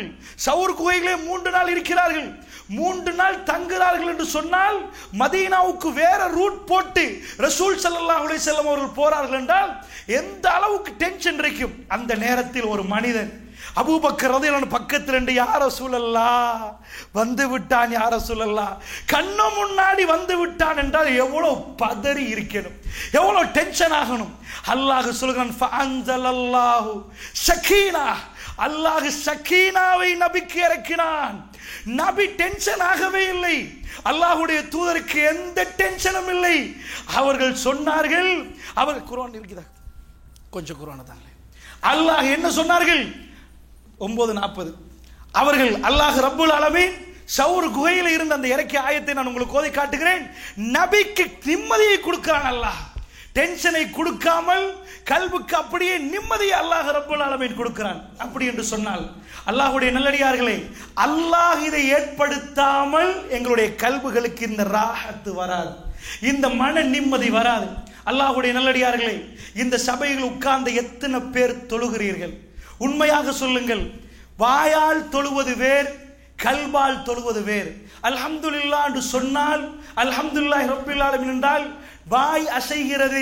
சவுர் குகையிலே மூன்று நாள் இருக்கிறார்கள் மூன்று நாள் தங்குகிறார்கள் என்று சொன்னால் மதீனாவுக்கு வேற ரூட் போட்டு ரசூல் ஸல்லல்லாஹு அலைஹி வஸல்லம் அவர்கள் போறார்கள் என்றால் எந்த அளவுக்கு டென்ஷன் இருக்கும் அந்த நேரத்தில் ஒரு மனிதன் அபூபக்கர் ரதியல்லாஹு பக்கத்தில் இருந்து யார சூழல்லா வந்து விட்டான் யார சூழல்லா கண்ணு முன்னாடி வந்து விட்டான் என்றால் எவ்வளவு பதறி இருக்கணும் எவ்வளவு டென்ஷன் ஆகணும் அல்லாஹ் சொல்கிறான் ஃபஅன்ஸலல்லாஹு ஸகீனா அல்லாஹ் சக்கீனாவை நபிக்கு இறக்கினான் நபி டென்ஷன் ஆகவே இல்லை அல்லாஹ்வுடைய தூதருக்கு எந்த டென்ஷனும் இல்லை அவர்கள் சொன்னார்கள் அவர் குர்ஆன் இருக்குதா கொஞ்சம் குர்ஆன் தாங்களே அல்லாஹ் என்ன சொன்னார்கள் ஒன்பது நாற்பது அவர்கள் அல்லாஹ் ரப்புல் அலமீன் சவுர் குகையில் இருந்த அந்த இறக்கிய ஆயத்தை நான் உங்களுக்கு ஓதி காட்டுகிறேன் நபிக்கு நிம்மதியை கொடுக்கிறான் அல்லாஹ் டென்ஷனை கொடுக்காமல் கல்வுக்கு அப்படியே நிம்மதியை அல்லாஹ் ரப்புல் அலமீன் கொடுக்கிறான் அப்படி என்று சொன்னால் அல்லாஹ்வுடைய நல்லடியார்களே அல்லாஹ் இதை ஏற்படுத்தாமல் எங்களுடைய கல்வுகளுக்கு இந்த ராஹத்து வராது இந்த மன நிம்மதி வராது அல்லாஹ்வுடைய நல்லடியார்களே இந்த சபையில் உட்கார்ந்த எத்தனை பேர் தொழுகிறீர்கள் உண்மையாக சொல்லுங்கள் வாயால் தொழுவது வேர் கல்பால் தொழுவது வேர் அல்ஹம்துலில்லா என்று சொன்னால் அல்ஹம்துலில்லாஹி ரப்பில் ஆலமீன் என்றால் வாய் அசைகிறது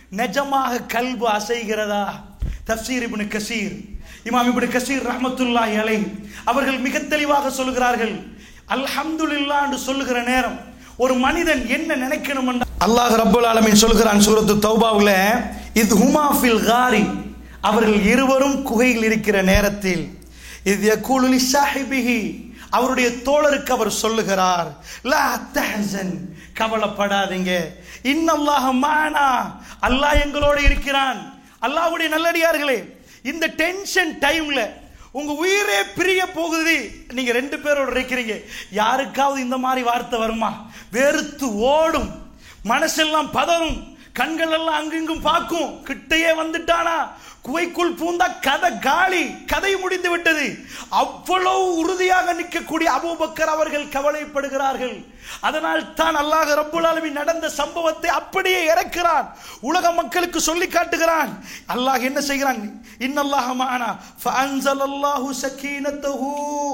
நிஜமாக கல்பு அசைகிறதா தப்சீர் இப்னு கசீர் இமாம் இப்னு கசீர் ரஹ்மத்துல்லாஹி அலைஹி அவர்கள் மிக தெளிவாக சொல்கிறார்கள் அல்ஹம்துலில்லா என்று சொல்லுகிற நேரம் ஒரு மனிதன் என்ன நினைக்கணும் அல்லாஹ் ரப்புல் ஆலமீன் சொல்கிறான் சூரத்து தௌபாவுல இது ஹுமா ஃபில் காரி அவர்கள் இருவரும் குகையில் இருக்கிற நேரத்தில் இது யகூலுலி சாஹிபிஹி அவருடைய தோழருக்கு அவர் சொல்லுகிறார் லா தஹசன் கவலைப்படாதீங்க இன்னல்லாஹ் மானா அல்லாஹ் எங்களோடு இருக்கிறான் அல்லாஹ்வுடைய நல்லடியார்களே இந்த டென்ஷன் டைம்ல உங்க உயிரே பிரிய போகுது நீங்க ரெண்டு பேரோட இருக்கிறீங்க யாருக்காவது இந்த மாதிரி வார்த்தை வருமா வெறுத்து ஓடும் மனசெல்லாம் பதறும் கண்கள் எல்லாம் அங்கிங்கும் பார்க்கும் கிட்டையே வந்துட்டானா குகைக்குள் பூந்தா கதை காலி கதை முடிந்து விட்டது அவ்வளவு உறுதியாக நிற்கக்கூடிய அபூபக்கர் அவர்கள் கவலைப்படுகிறார்கள் அதனால் தான் அல்லாஹ் ரப்புல் ஆலமீன் நடந்த சம்பவத்தை அப்படியே இறக்கிறான் உலக மக்களுக்கு சொல்லி காட்டுகிறான் அல்லாஹ் என்ன செய்கிறான் இன்னல்லாஹ மானா ஃபஅன்ஸலல்லாஹு சக்கீனத்தஹு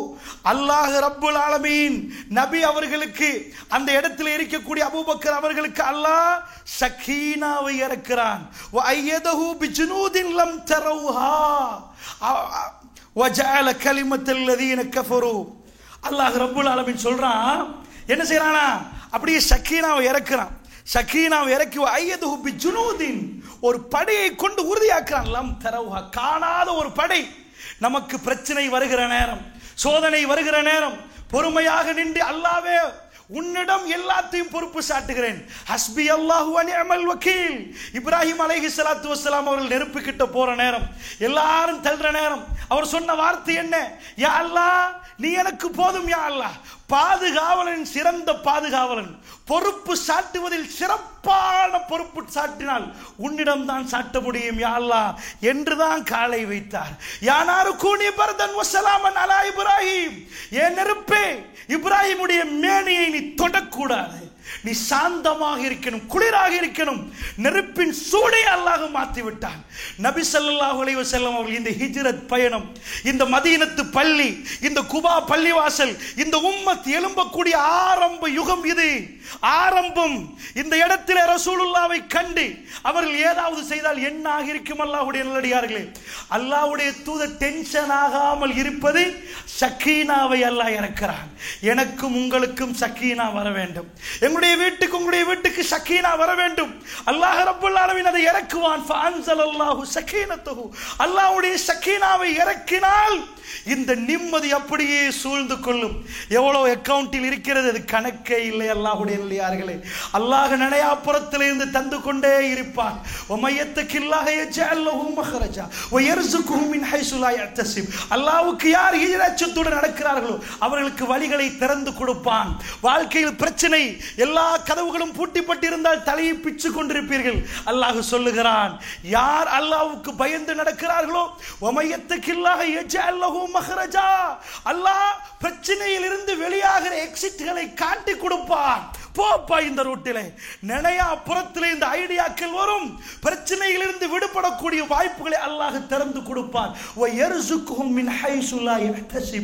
அல்லாஹ் ரப்புல் ஆலமீன் நபி அவர்களுக்கு அந்த இடத்தில் இருக்கக்கூடிய அபூபக்கர் அவர்களுக்கு அல்லாஹ் சக்கீனாவை இறக்கிறான் வ ஐயதஹு பிஜுனூதின் லம் தரவுஹா வஜஅல கலிமத்தல் லதீன கஃபரு அல்லாஹ் ரப்புல் ஆலமீன் சொல்றான் என்ன செய்யறானா அப்படியே சக்கீனாவை இறக்குறான் சக்கீனாவை இறக்கி ஐயது ஹுப்பி ஜுனூதின் ஒரு படையை கொண்டு உறுதியாக்குறான் லம் தரவுஹா காணாத ஒரு படை நமக்கு பிரச்சனை வருகிற நேரம் சோதனை வருகிற நேரம் பொறுமையாக நின்று அல்லாவே உன்னிடம் எல்லாத்தையும் பொறுப்பு சாட்டுகிறேன் ஹஸ்பி அல்லாஹு அனிஅமல் வக்கீல் இப்ராஹிம் அலைஹி ஸலாத்து வஸ்ஸலாம் அவர்கள் நெருப்பு கிட்ட போற நேரம் எல்லாரும் தள்ளுற நேரம் அவர் சொன்ன வார்த்தை என்ன யா அல்லாஹ் நீ எனக்கு போதும் யா அல்லாஹ் பாதுகாவலன் சிறந்த பாதுகாவலன் பொறுப்பு சாட்டுவதில் சிறப்பான பொறுப்பு சாட்டினால் உன்னிடம் தான் சாட்ட முடியும் யா அல்லாஹ் என்றுதான் காலை வைத்தார் யானாரு கூனி பரதன் வசலாமன் அலா இப்ராஹிம் ஏன் நெருப்பே இப்ராஹிமுடைய மேனியை நீ தொடக்கூடாது நீ சாந்தமாக இருக்கணும் குளிராக இருக்கணும் நெருப்பின் சூடை அல்லாஹ் மாற்றி விட்டான் நபி ஸல்லல்லாஹு அலைஹி வஸல்லம் அவர்கள் இந்த ஹிஜ்ரத் பயணம் இந்த மதீனத்து பள்ளி இந்த குபா பள்ளிவாசல் இந்த உம்மத் எழும்பக்கூடிய ஆரம்ப யுகம் இது ஆரம்பம் இந்த இடத்தில் ரசூலுல்லாவை கண்டு அவர்கள் ஏதாவது செய்தால் என்ன ஆகியிருக்கும் அல்லாஹ்வுடைய நல்லடியார்களே அல்லாஹ்வுடைய தூத டென்ஷன் ஆகாமல் இருப்பது சக்கீனாவை அல்லாஹ் இறக்கிறான் எனக்கும் உங்களுக்கும் சக்கீனா வர வேண்டும் எங்களுடைய வீட்டுக்கு உங்களுடைய வீட்டுக்கு சக்கீனா வர வேண்டும் அல்லாஹ் ரப்புல் ஆலமீன் அதை இறக்குவான் ஃபஅன்ஸலல்லாஹு சக்கீனத்தஹு அல்லாஹ்வுடைய சக்கீனாவை இறக்கினால் இந்த நிம்மதி அப்படியே சூழ்ந்து கொள்ளும் எவ்வளவு அக்கவுண்டில் இருக்கிறது அது கணக்கே இல்லை அல்லாஹ்வுடைய நல்லியார்களே அல்லாஹ் நடையாப்புறத்தில் இருந்து தந்து கொண்டே இருப்பான் ஒமையத்துக்கு இல்லாக யஜஅல்லஹு மஹரஜா வயர்சுகுஹு மின் ஹைசு லா யஹ்தசிப் அல்லாஹ்வுக்கு யார் ஈரச்சத்துடன் நடக்கிறார்களோ அவர்களுக்கு வழிகளை திறந்து கொடுப்பான் வாழ்க்கையில் பிரச்சனை எல்லா கதவுகளும் பூட்டிப்பட்டிருந்தால் தலையை பிச்சு கொண்டிருப்பீர்கள் அல்லாஹ் சொல்லுகிறான் யார் அல்லாஹ்வுக்கு பயந்து நடக்கிறார்களோ ஒமையத்துக்கு இல்லாக யஜஅல்லஹு மஹரஜா அல்லாஹ் பிரச்சனையில் இருந்து வெளியாகிற எக்ஸிட்களை காட்டி கொடுப்பான் போப்பா இந்த ரூட்டிலே நினையா புறத்திலே இந்த ஐடியாக்கள் வரும் பிரச்சனையிலிருந்து விடுபடக்கூடிய வாய்ப்புகளை அல்லாஹ் திறந்து கொடுப்பான் வ யர்சுக்குஹும் மின் ஹைசு லா யஹ்தசிப்